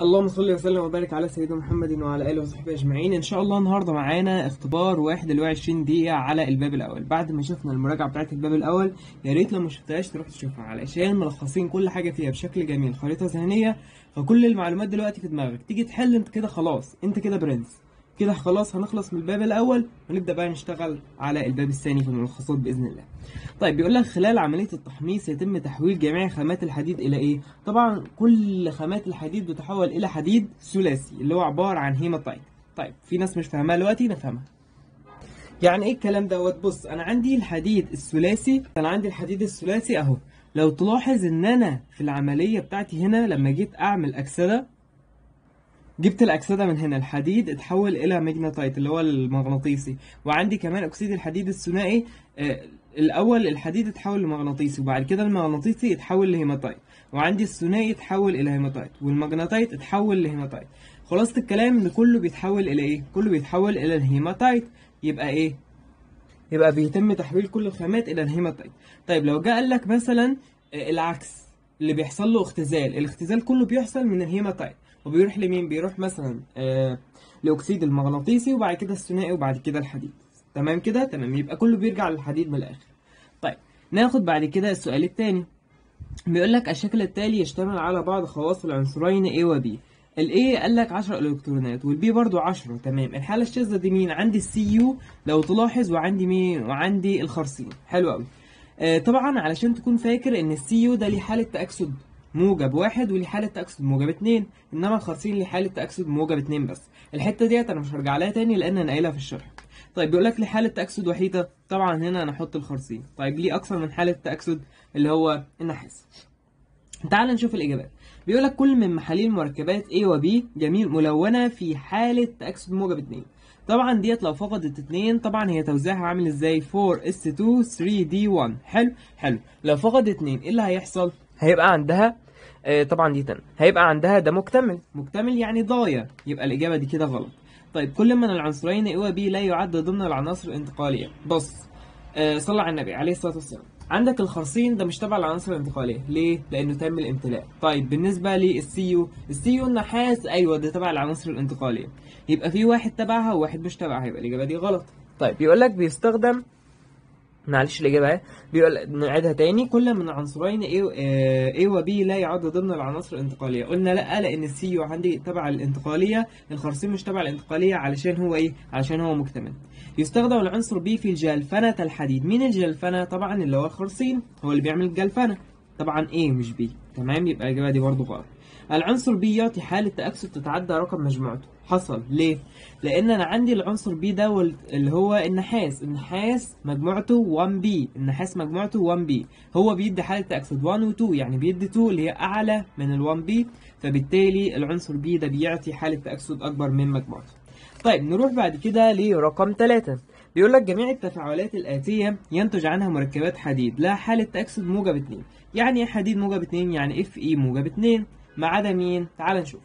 اللهم صل وسلم وبارك على سيدنا محمد وعلى اله وصحبه اجمعين ان شاء الله النهارده معانا اختبار واحد اللي هو 20 دقيقه على الباب الاول بعد ما شفنا المراجعه بتاعت الباب الاول يا ريت لو ما شفتهاش تروح تشوفها علشان ملخصين كل حاجه فيها بشكل جميل خريطه ذهنيه فكل المعلومات دلوقتي في دماغك تيجي تحل انت كده خلاص انت كده برنس كده خلاص هنخلص من الباب الاول ونبدا بقى نشتغل على الباب الثاني في الملخصات باذن الله طيب بيقول لك خلال عمليه التحميص يتم تحويل جميع خامات الحديد الى ايه طبعا كل خامات الحديد بتحول الى حديد ثلاثي اللي هو عباره عن هيماتايت طيب في ناس مش فاهمها دلوقتي نفهمها يعني ايه الكلام دوت بص انا عندي الحديد الثلاثي انا عندي الحديد الثلاثي اهو لو تلاحظ ان انا في العمليه بتاعتي هنا لما جيت اعمل اكسده جبت الأكسدة من هنا الحديد اتحول إلى ماجنتايت اللي هو المغناطيسي وعندي كمان أكسيد الحديد الثنائي آه الأول الحديد اتحول لمغناطيسي وبعد كده المغناطيسي اتحول لهيماتايت وعندي الثنائي اتحول إلى هيماتايت والماجنتايت اتحول لهيماتايت خلاصة الكلام إن كله بيتحول إلى إيه؟ كله بيتحول إلى الهيماتايت يبقى إيه؟ يبقى بيتم تحويل كل الخامات إلى الهيماتايت طيب لو جه قال لك مثلا آه العكس اللي بيحصل له اختزال الاختزال كله بيحصل من الهيماتايت وبيروح لمين بيروح مثلا آه لاكسيد المغناطيسي وبعد كده الثنائي وبعد كده الحديد تمام كده تمام يبقى كله بيرجع للحديد من الاخر طيب ناخد بعد كده السؤال الثاني بيقول لك الشكل التالي يشتمل على بعض خواص العنصرين A و B ال A قال لك 10 الكترونات وال B برضو 10 تمام الحاله الشاذه دي مين عندي السي يو لو تلاحظ وعندي مين وعندي الخرسين حلو قوي آه طبعا علشان تكون فاكر ان السي يو ده ليه حاله تاكسد موجب واحد وليه حالة تأكسد موجب اتنين إنما الخرسين ليه حالة تأكسد موجب اتنين بس الحتة ديت أنا مش هرجع لها تاني لأن أنا قايلها في الشرح طيب بيقول لك ليه حالة تأكسد وحيدة طبعا هنا أنا أحط الخرسين طيب ليه أكثر من حالة تأكسد اللي هو النحاس تعال نشوف الإجابات بيقول لك كل من محاليل مركبات A و B جميل ملونة في حالة تأكسد موجب اتنين طبعا ديت لو فقدت اتنين طبعا هي توزيعها عامل ازاي 4s2 3d1 حلو حلو لو فقدت اتنين ايه اللي هيحصل هيبقى عندها آه طبعا دي تن هيبقى عندها ده مكتمل مكتمل يعني ضايع يبقى الإجابة دي كده غلط طيب كل من العنصرين A و B لا يعد ضمن العناصر الانتقالية بص آه صلى على النبي عليه الصلاة والسلام عندك الخرسين ده مش تبع العناصر الانتقالية ليه؟ لأنه تم الامتلاء طيب بالنسبة للسيو السيو النحاس أيوه ده تبع العناصر الانتقالية يبقى في واحد تبعها وواحد مش تبعها يبقى الإجابة دي غلط طيب بيقول لك بيستخدم معلش الإجابة اهي بيقول نعيدها تاني كل من العنصرين A, A و B لا يعد ضمن العناصر الانتقالية قلنا لا لأن السي يو عندي تبع الانتقالية الخرسين مش تبع الانتقالية علشان هو إيه علشان هو مكتمل يستخدم العنصر B في جلفنة الحديد مين الجلفنة طبعا اللي هو الخرسين هو اللي بيعمل الجلفنة طبعا A مش B تمام يبقى الإجابة دي برضه غلط العنصر B يعطي حالة تأكسد تتعدى رقم مجموعته حصل ليه؟ لأن أنا عندي العنصر B ده اللي هو النحاس النحاس مجموعته 1B النحاس مجموعته 1B هو بيدي حالة تأكسد 1 و 2 يعني بيدي 2 اللي هي أعلى من ال 1B فبالتالي العنصر B ده بيعطي حالة تأكسد أكبر من مجموعته طيب نروح بعد كده لرقم 3 بيقول لك جميع التفاعلات الآتية ينتج عنها مركبات حديد لها حالة تأكسد موجب 2 يعني ايه حديد موجب 2 يعني اف اي موجب 2 ما عدا مين تعال نشوف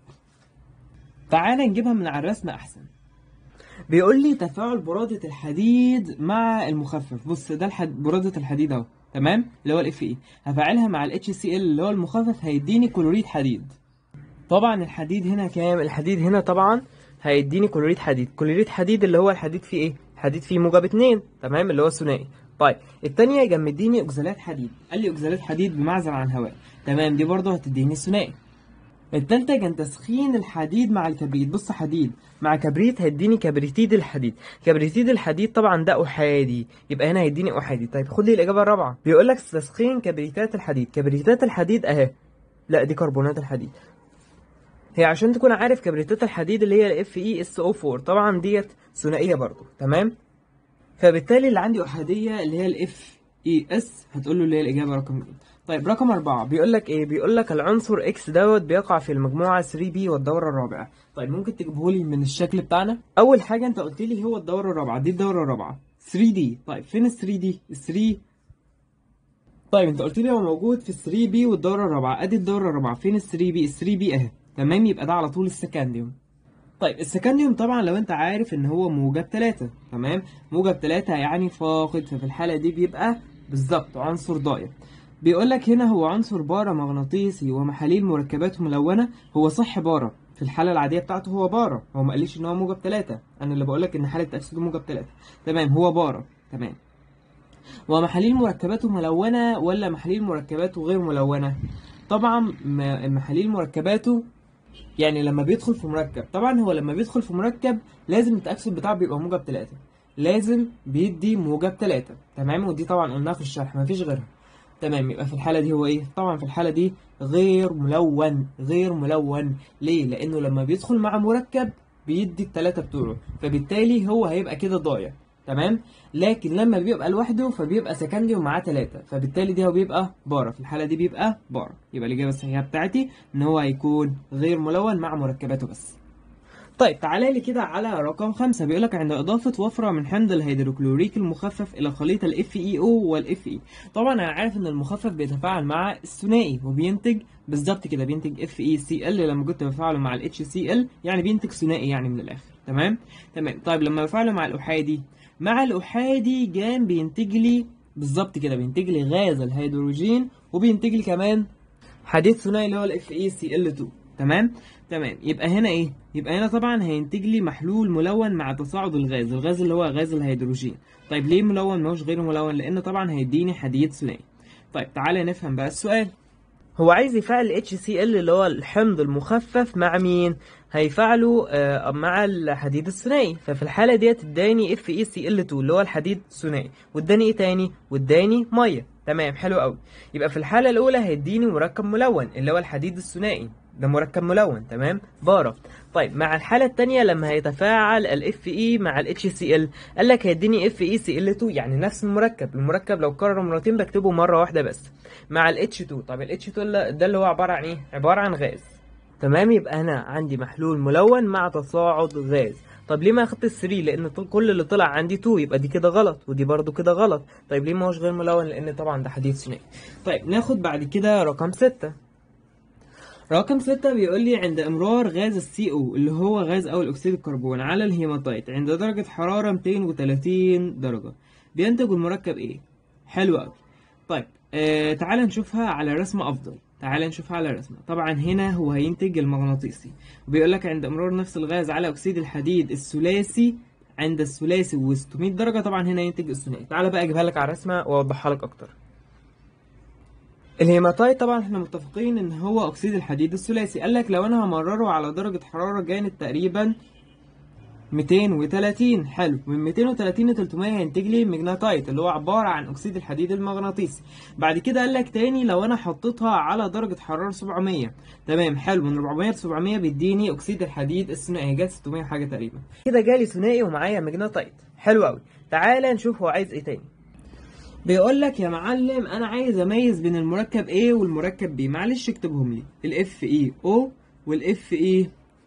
تعال نجيبها من على الرسم احسن بيقول لي تفاعل برادة الحديد مع المخفف بص ده الحد... برادة الحديد اهو تمام اللي هو الاف اي هفعلها مع الاتش سي ال اللي هو المخفف هيديني كلوريد حديد طبعا الحديد هنا كام الحديد هنا طبعا هيديني كلوريد حديد كلوريد حديد اللي هو الحديد فيه ايه حديد فيه موجب 2 تمام اللي هو الثنائي طيب التانية جنب مديني اكزالات حديد قال لي اكزالات حديد بمعزل عن هواء تمام دي برضه هتديني الثنائي التالتة كان تسخين الحديد مع الكبريت بص حديد مع كبريت هيديني كبريتيد الحديد كبريتيد الحديد طبعا ده احادي يبقى هنا هيديني احادي طيب خد لي الاجابه الرابعه بيقول لك تسخين كبريتات الحديد كبريتات الحديد اهي لا دي كربونات الحديد هي عشان تكون عارف كبريتات الحديد اللي هي الاف اي اس او 4 طبعا ديت ثنائيه برضو تمام فبالتالي اللي عندي احاديه اللي هي الاف اي اس هتقول له اللي هي الاجابه رقم 2 طيب رقم أربعة بيقول لك إيه؟ بيقول لك العنصر إكس دوت بيقع في المجموعة 3 بي والدورة الرابعة. طيب ممكن تجيبه لي من الشكل بتاعنا؟ أول حاجة أنت قلت لي هو الدورة الرابعة، دي الدورة الرابعة. 3 دي، طيب فين ال 3 دي؟ ال 3 طيب أنت قلت لي هو موجود في ال 3 بي والدورة الرابعة، أدي الدورة الرابعة، فين ال 3 بي؟ ال 3 بي أهي، تمام يبقى ده على طول السكنديوم. طيب السكنديوم طبعا لو انت عارف ان هو موجب 3 تمام موجب 3 يعني فاقد ففي الحاله دي بيبقى بالظبط عنصر ضايع بيقول لك هنا هو عنصر بارا مغناطيسي ومحاليل مركباته ملونه هو صح بارا في الحاله العاديه بتاعته هو بارا هو ما قاليش ان هو موجب 3 انا اللي بقول لك ان حاله تاكسده موجب 3 تمام هو بارا تمام ومحاليل مركباته ملونه ولا محاليل مركباته غير ملونه طبعا م- محاليل مركباته يعني لما بيدخل في مركب طبعا هو لما بيدخل في مركب لازم التأكسد بتاعه بيبقى موجب 3 لازم بيدي موجب 3 تمام ودي طبعا قلناها في الشرح مفيش غيرها تمام يبقى في الحالة دي هو ايه طبعا في الحالة دي غير ملون غير ملون ليه لانه لما بيدخل مع مركب بيدي التلاتة بتوعه فبالتالي هو هيبقى كده ضايع تمام لكن لما بيبقى لوحده فبيبقى سكندي ومعاه تلاتة فبالتالي ده هو بيبقى بارا في الحالة دي بيبقى بارا يبقى الإجابة الصحيحة بتاعتي إن هو هيكون غير ملون مع مركباته بس طيب تعالى لي كده على رقم خمسة بيقولك عند إضافة وفرة من حمض الهيدروكلوريك المخفف إلى خليط ال FeO وال Fe طبعا أنا عارف إن المخفف بيتفاعل مع الثنائي وبينتج بالظبط كده بينتج FeCl لما كنت بفعله مع ال HCl يعني بينتج ثنائي يعني من الآخر تمام تمام طيب لما بفعله مع الأحادي مع الأحادي جام بينتج لي بالظبط كده بينتج لي غاز الهيدروجين وبينتج لي كمان حديد ثنائي اللي هو ال FeCl2 تمام تمام يبقى هنا ايه يبقى هنا طبعا هينتج لي محلول ملون مع تصاعد الغاز الغاز اللي هو غاز الهيدروجين طيب ليه ملون ماهوش غير ملون لان طبعا هيديني حديد ثنائي طيب تعالى نفهم بقى السؤال هو عايز يفعل HCl اللي هو الحمض المخفف مع مين هيفعله آه مع الحديد الثنائي ففي الحالة ديت اداني FeCl2 اللي هو الحديد الثنائي واداني ايه تاني واداني ميه تمام حلو قوي يبقى في الحالة الأولى هيديني مركب ملون اللي هو الحديد الثنائي ده مركب ملون تمام بارا طيب مع الحالة التانية لما هيتفاعل ال Fe مع ال HCl قال لك هيديني FeCl2 يعني نفس المركب المركب لو كرر مرتين بكتبه مرة واحدة بس مع ال H2 طب ال H2 ده اللي هو عبارة عن ايه عبارة عن غاز تمام يبقى هنا عندي محلول ملون مع تصاعد غاز طب ليه ما اخدت 3 لان طل- كل اللي طلع عندي 2 يبقى دي كده غلط ودي برضو كده غلط طيب ليه ما هوش غير ملون لان طبعا ده حديد ثنائي طيب ناخد بعد كده رقم 6 رقم 6 بيقول لي عند امرار غاز السي او اللي هو غاز اول اكسيد الكربون على الهيماتايت عند درجة حرارة 230 درجة بينتج المركب ايه حلو قوي طيب آه تعال نشوفها على رسمة افضل تعال نشوفها على رسمة طبعا هنا هو هينتج المغناطيسي وبيقول لك عند امرار نفس الغاز على اكسيد الحديد الثلاثي عند الثلاثي و 600 درجة طبعا هنا ينتج الثنائي تعال بقى اجيبها لك على الرسمة واوضحها لك اكتر الهيماتايت طبعا احنا متفقين ان هو اكسيد الحديد الثلاثي قال لك لو انا همرره على درجة حرارة كانت تقريبا 230 حلو من 230 ل 300 هينتج لي مجناطايت اللي هو عبارة عن اكسيد الحديد المغناطيسي بعد كده قال لك تاني لو انا حطيتها على درجة حرارة 700 تمام حلو من 400 ل 700 بيديني اكسيد الحديد الثنائي جت 600 حاجة تقريبا كده جالي ثنائي ومعايا مجناطايت حلو قوي تعالى نشوف هو عايز ايه تاني بيقول لك يا معلم انا عايز اميز بين المركب A والمركب B معلش اكتبهم لي الاف اي او والاف اي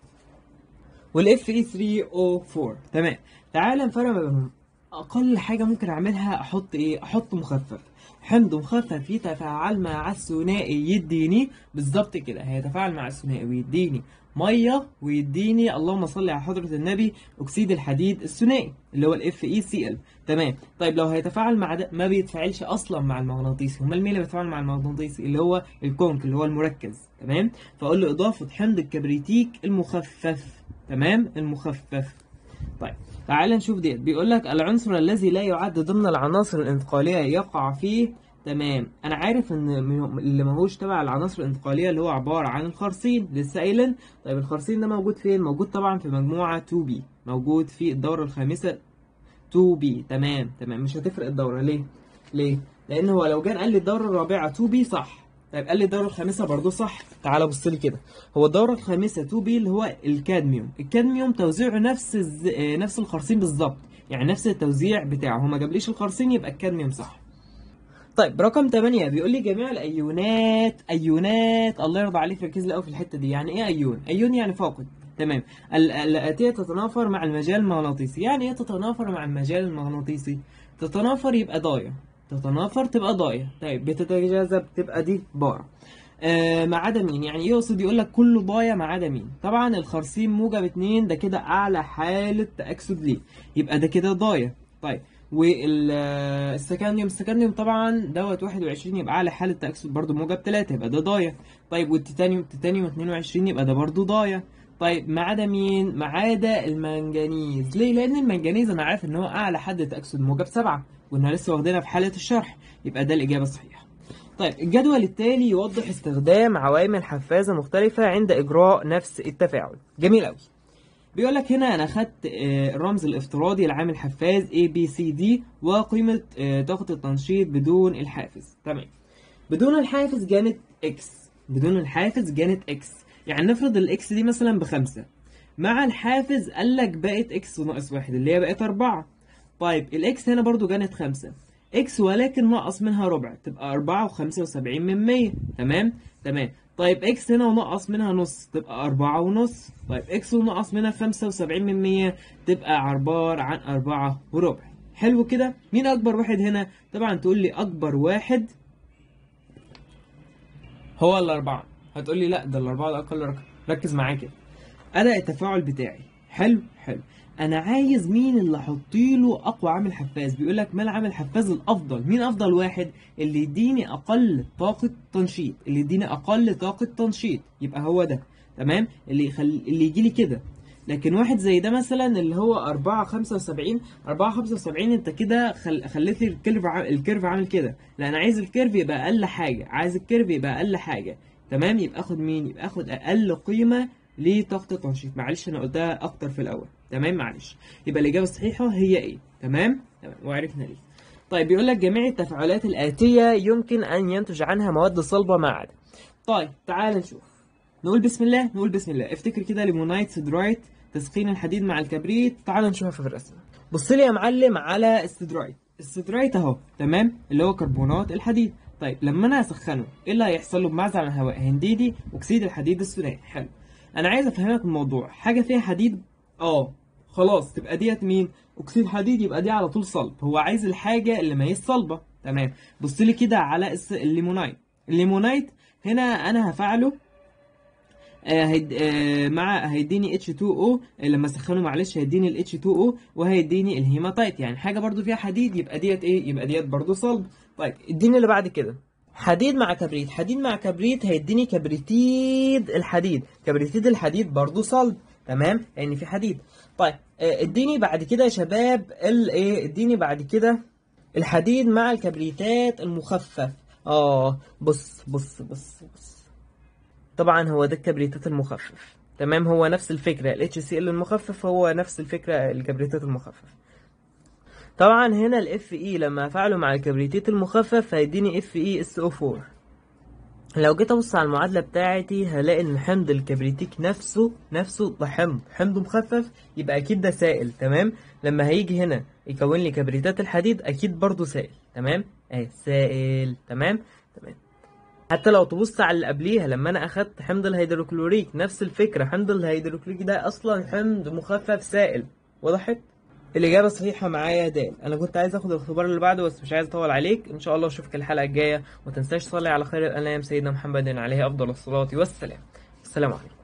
والاف اي 3 او 4 تمام تعال نفرق ما بينهم اقل حاجه ممكن اعملها احط ايه احط مخفف حمض مخفف يتفاعل مع الثنائي يديني بالظبط كده هيتفاعل مع الثنائي ويديني ميه ويديني اللهم صل على حضره النبي اكسيد الحديد الثنائي اللي هو الاف اي سي ال تمام طيب لو هيتفاعل مع ده ما بيتفاعلش اصلا مع المغناطيسي امال مين اللي بيتفاعل مع المغناطيسي اللي هو الكونك اللي هو المركز تمام فاقول له اضافه حمض الكبريتيك المخفف تمام المخفف طيب تعال نشوف ديت بيقول لك العنصر الذي لا يعد ضمن العناصر الانتقاليه يقع فيه تمام انا عارف ان م- اللي ماهوش تبع العناصر الانتقاليه اللي هو عباره عن الخرسين لسه قايلين طيب الخرسين ده موجود فين موجود طبعا في مجموعه 2 بي موجود في الدوره الخامسه 2 بي تمام تمام مش هتفرق الدوره ليه ليه لان هو لو جان قال لي الدوره الرابعه 2 بي صح طيب قال لي الدوره الخامسه برضو صح تعال بص لي كده هو الدوره الخامسه 2 بي اللي هو الكادميوم الكادميوم توزيعه نفس الز... آه، نفس الخرسين بالظبط يعني نفس التوزيع بتاعه هو ما جابليش الخرسين يبقى الكادميوم صح طيب رقم 8 بيقول لي جميع الايونات ايونات الله يرضى عليك ركز لي قوي في الحته دي يعني ايه ايون ايون يعني فاقد تمام ال- الاتيه تتنافر مع المجال المغناطيسي يعني ايه تتنافر مع المجال المغناطيسي تتنافر يبقى ضايع تتنافر تبقى ضايع طيب بتتجاذب تبقى دي بارة آه ما عدا مين يعني ايه يقصد يقول لك كله ضايع ما عدا مين طبعا الخرسين موجب اتنين ده كده اعلى حاله تاكسد ليه يبقى ده كده ضايع طيب والسكنديوم السكنديوم طبعا دوت 21 يبقى اعلى حاله تاكسد برضو موجب 3 يبقى ده ضايع طيب والتيتانيوم التيتانيوم 22 يبقى ده برضو ضايع طيب ما عدا مين ما عدا المنجنيز ليه لان المنجنيز انا عارف ان هو اعلى حد تاكسد موجب 7 وانها لسه واخدينها في حاله الشرح يبقى ده الاجابه الصحيحه طيب الجدول التالي يوضح استخدام عوامل حفازة مختلفة عند إجراء نفس التفاعل جميل أوي بيقول لك هنا أنا أخدت آه، الرمز الافتراضي لعامل حفاز A B C D وقيمة آه، طاقة التنشيط بدون الحافز تمام بدون الحافز جانت X بدون الحافز جانت X يعني نفرض الإكس دي مثلا بخمسة مع الحافز قال لك بقت إكس ناقص واحد اللي هي بقت أربعة طيب الإكس هنا برضو جانت خمسة اكس ولكن نقص منها ربع تبقى أربعة وخمسة وسبعين من مية تمام تمام طيب اكس هنا ونقص منها نص تبقى أربعة ونص طيب اكس ونقص منها خمسة وسبعين من مية تبقى عبارة عن أربعة وربع حلو كده مين أكبر واحد هنا طبعا تقول لي أكبر واحد هو الأربعة هتقول لي لا ده الأربعة ده أقل رقم ركز معايا كده أداء التفاعل بتاعي حلو حلو انا عايز مين اللي احطيله اقوى عامل حفاز بيقول لك ما العامل الحفاز الافضل مين افضل واحد اللي يديني اقل طاقه تنشيط اللي يديني اقل طاقه تنشيط يبقى هو ده تمام اللي يخل... اللي يجي لي كده لكن واحد زي ده مثلا اللي هو 4 75 4 75 انت كده خل... خليت لي الكيرف ع... الكيرف عامل كده لا انا عايز الكيرف يبقى اقل حاجه عايز الكيرف يبقى اقل حاجه تمام يبقى اخد مين يبقى اخد اقل قيمه لطاقه التنشيط معلش انا قلتها اكتر في الاول تمام معلش يبقى الاجابه الصحيحه هي ايه تمام تمام وعرفنا ليه طيب بيقول لك جميع التفاعلات الاتيه يمكن ان ينتج عنها مواد صلبه مع عدم طيب تعال نشوف نقول بسم الله نقول بسم الله افتكر كده ليمونايت سيدرايت تسخين الحديد مع الكبريت تعال نشوفها في الرسمه بص لي يا معلم على السيدرايت السيدرايت اهو تمام اللي هو كربونات الحديد طيب لما انا اسخنه ايه اللي هيحصل له بمعزل عن الهواء هينديدي اكسيد الحديد الثنائي حلو انا عايز افهمك الموضوع حاجه فيها حديد اه خلاص تبقى ديت مين اكسيد حديد يبقى دي على طول صلب هو عايز الحاجه اللي ما هي صلبه تمام بص لي كده على الس- الليمونايت الليمونايت هنا انا هفعله آه هيد... آه مع هيديني H2O آه لما اسخنه معلش هيديني ال H2O وهيديني الهيماتايت يعني حاجه برضو فيها حديد يبقى ديت ايه يبقى ديت برضو صلب طيب اديني اللي بعد كده حديد مع كبريت حديد مع كبريت هيديني كبريتيد الحديد كبريتيد الحديد برضو صلب تمام لان يعني في حديد طيب آه، اديني بعد كده يا شباب الايه اديني بعد كده الحديد مع الكبريتات المخفف اه بص بص بص بص طبعا هو ده الكبريتات المخفف تمام هو نفس الفكرة ال HCl المخفف هو نفس الفكرة الكبريتات المخفف طبعا هنا ال Fe لما افعله مع الكبريتات المخفف هيديني FeSO4 لو جيت ابص على المعادلة بتاعتي هلاقي ان حمض الكبريتيك نفسه نفسه ده حمض حمض مخفف يبقى اكيد ده سائل تمام لما هيجي هنا يكون لي كبريتات الحديد اكيد برضو سائل تمام اهي سائل تمام تمام حتى لو تبص على اللي قبليها لما انا اخدت حمض الهيدروكلوريك نفس الفكره حمض الهيدروكلوريك ده اصلا حمض مخفف سائل وضحت الاجابه الصحيحه معايا د انا كنت عايز اخد الاختبار اللي بعده بس مش عايز اطول عليك ان شاء الله اشوفك الحلقه الجايه وما تنساش تصلي على خير الانام سيدنا محمد عليه افضل الصلاه والسلام السلام عليكم